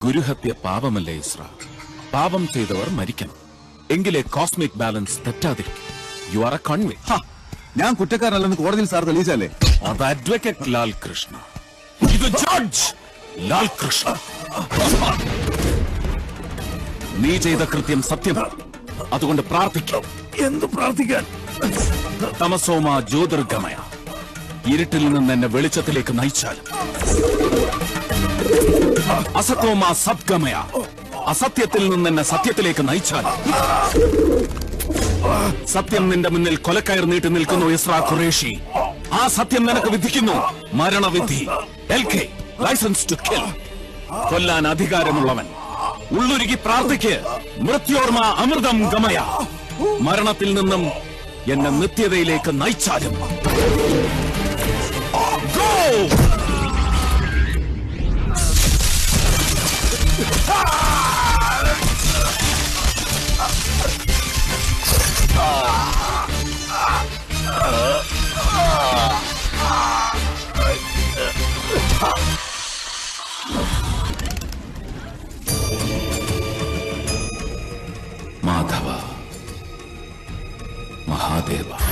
ഗുരുഹത്യ പാപമല്ലേ ഇസ്ര പാപം ചെയ്തവർ മരിക്കണം എങ്കിലേ കോസ്മിക് ബാലൻസ് തെറ്റാതിരിക്കും യു ആർ എ കൺവേ ഹ, ഞാൻ കുറ്റക്കാരനല്ലെന്ന് കോടതിയിൽ സാർ തെളിയിച്ചല്ലേ അത് അഡ്വക്കേറ്റ് ലാൽ കൃഷ്ണ ഇത് ജഡ്ജ് ലാൽ കൃഷ്ണ നീ ചെയ്ത കൃത്യം സത്യമാണ് അതുകൊണ്ട് പ്രാർത്ഥിക്കാം എന്ത് പ്രാർത്ഥിക്കാൻ തമസോമ ജ്യോതിർഗമയ ഇരുട്ടിൽ നിന്ന് എന്നെ വെളിച്ചത്തിലേക്ക് നയിച്ചാലും അസത്തോമ സദ്ഗമയ അസത്യത്തിൽ നിന്ന് എന്നെ സത്യത്തിലേക്ക് നയിച്ചാലും സത്യം നിന്റെ മുന്നിൽ കൊലക്കയർ നീട്ടി നിൽക്കുന്നു ഇസ്ര ഖുറേഷി ആ സത്യം നിനക്ക് വിധിക്കുന്നു മരണവിധി L K licence to kill കൊല്ലാൻ അധികാരമുള്ളവൻ ഉള്ളുരുകി പ്രാർത്ഥിക്ക് മൃത്യോർമ അമൃതം ഗമയ മരണത്തിൽ നിന്നും എന്നെ നിത്യതയിലേക്ക് നയിച്ചാലും Go! മാധവ മഹാദേവ